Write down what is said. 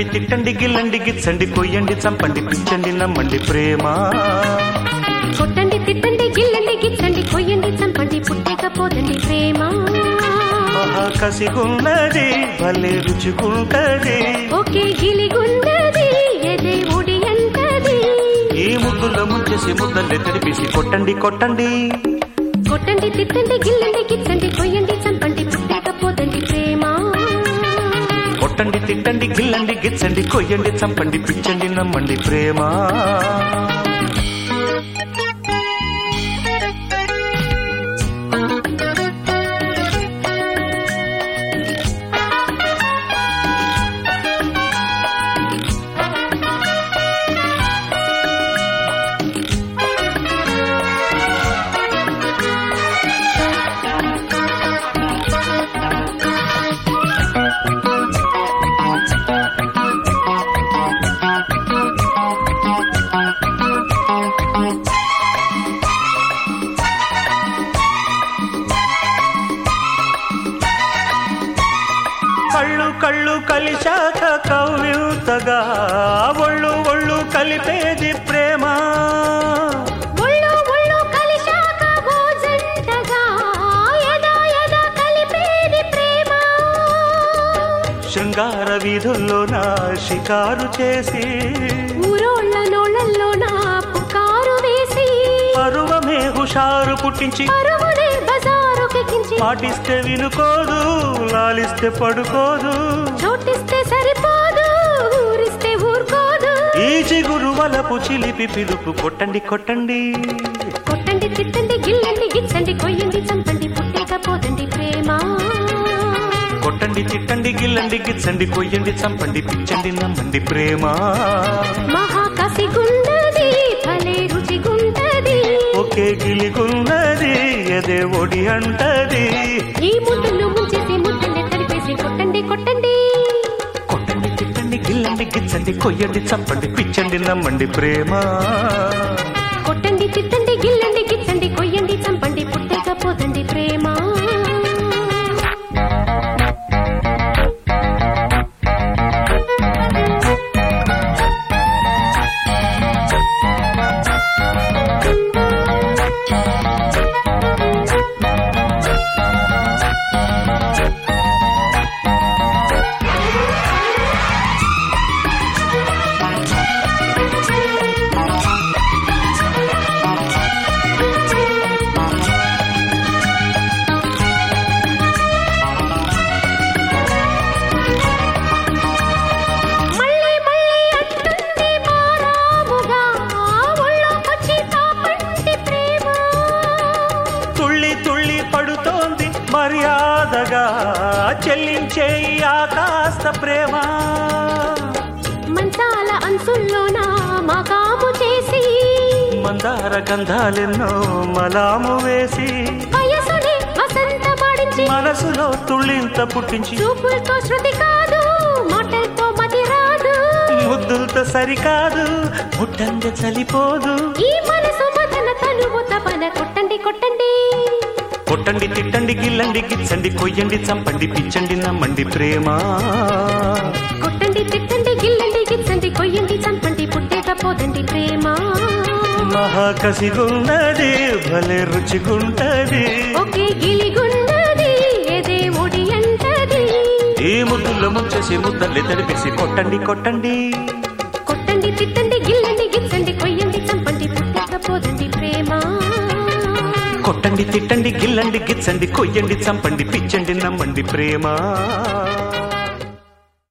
కొట్టండి తిట్టండి గిల్లండి గిచ్చండి కొయ్యండి చంపండి పిచ్చండి నమ్మండి ప్రేమ కొట్టండి తిట్టండి గిల్లండి గిచ్చండి కొయ్యండి చంపండి పుట్టకపోదండి ప్రేమ మహా కసిగున్నది భలే రుచిగుంటది ఒకే గిలిగున్నది ఎదే ఉడి అంటది ఈ ముద్దులో ముంచేసి ముద్దల్ని తెరిపేసి కొట్టండి కొట్టండి కొట్టండి తిట్టండి గిల్లండి గిచ్చండి కొయ్యండి చంపండి పుట్టకపోదండి ప్రేమ కొట్టండి తిట్టండి గిల్లండి గిచ్చండి కొయ్యండి చంపండి పిచ్చండి నమ్మండి ప్రేమ కళ్ళు కళ్ళు కలిశాక కవ్యూతగా ఒళ్ళు ఒళ్ళు కలిపేది ప్రేమ ఒళ్ళు ఒళ్ళు కలిశాక ఓ జంటగా ఎదా ఎదా కలిపేది ప్రేమ శృంగార వీధుల్లో నా షికారు చేసి ఊరోళ్ళ నోళ్ళల్లో నా పుకారు వేసి పరువమే హుషారు పుట్టించి పరువునే బజారు కెక్కించి పాటిస్తే వినుకోదు లాలిస్తే పడుకోదు చోటిస్తే సరిపోదు ఊరిస్తే ఊరుకోదు ఈ చిగురు వలపు చిలిపి పిలుపు కొట్టండి కొట్టండి కొట్టండి తిట్టండి గిల్లండి గిచ్చండి కొయ్యండి చంపండి పుట్టకపోదండి ప్రేమ కొట్టండి తిట్టండి గిల్లండి గిచ్చండి కొయ్యండి చంపండి పిచ్చండి నమ్మండి ప్రేమ మహాకసి గుండది భలే రుచి గుంటది ఒకే గిలిగున్నది ఎదే ఒడి అంటది ఈ ముద్దులు ముంచేసి ముద్దల్ని తడిపేసి కొట్టండి కొట్టండి కొట్టండి తిట్టండి గిల్లండి గిచ్చండి కొయ్యండి చంపండి పిచ్చండి నమ్మండి ప్రేమ కొట్టండి తిట్టండి గిల్లండి గిచ్చండి కొయ్యండి చంపండి పుట్టకపోదండి ప్రేమ మళ్ళీ మళ్ళీ అంటుంది మారాముగా ఒళ్ళోకొచ్చి తాపంటి ప్రేమ తుళ్ళి తుళ్ళి పడుతోంది మర్యాదగా చెల్లించే ఈ ఆకాశ ప్రేమ మంచాల అంచుల్లోన మగాము చేసి మందార గంధాలెన్నో మలాము వేసి వయసుని వసంత పాడించి మనసులో తుళ్ళింత పుట్టించి చూపులతో శృతి కాదు మాటలతో మతి రాదు ముద్దులతో సరికాదు ముట్టంగ చలిపోదు ఈ మనసు మదన తనువు తపన కొట్టండి కొట్టండి కొట్టండి తిట్టండి గిల్లండి గిచ్చండి కొయ్యండి చంపండి పిచ్చండి నమ్మండి ప్రేమ కొట్టండి తిట్టండి గిల్లండి గిచ్చండి కొయ్యండి చంపండి పుట్టకపోదండి ప్రేమ మహాకసిగున్నది భలే రుచిగుంటది ఒకే గిలిగున్నది ఎదే ఒడి అంటది ఈ ముద్దుల్లో ముంచేసి ముద్దల్ని తడిపేసి కొట్టండి కొట్టండి కొట్టండి తిట్టండి గిల్లండి గిచ్చండి కొయ్యండి చంపండి పుట్టకపోదండి ప్రేమ కొట్టండి తిట్టండి గిల్లండి గిచ్చండి కొయ్యండి చంపండి పిచ్చండి నమ్మండి ప్రేమ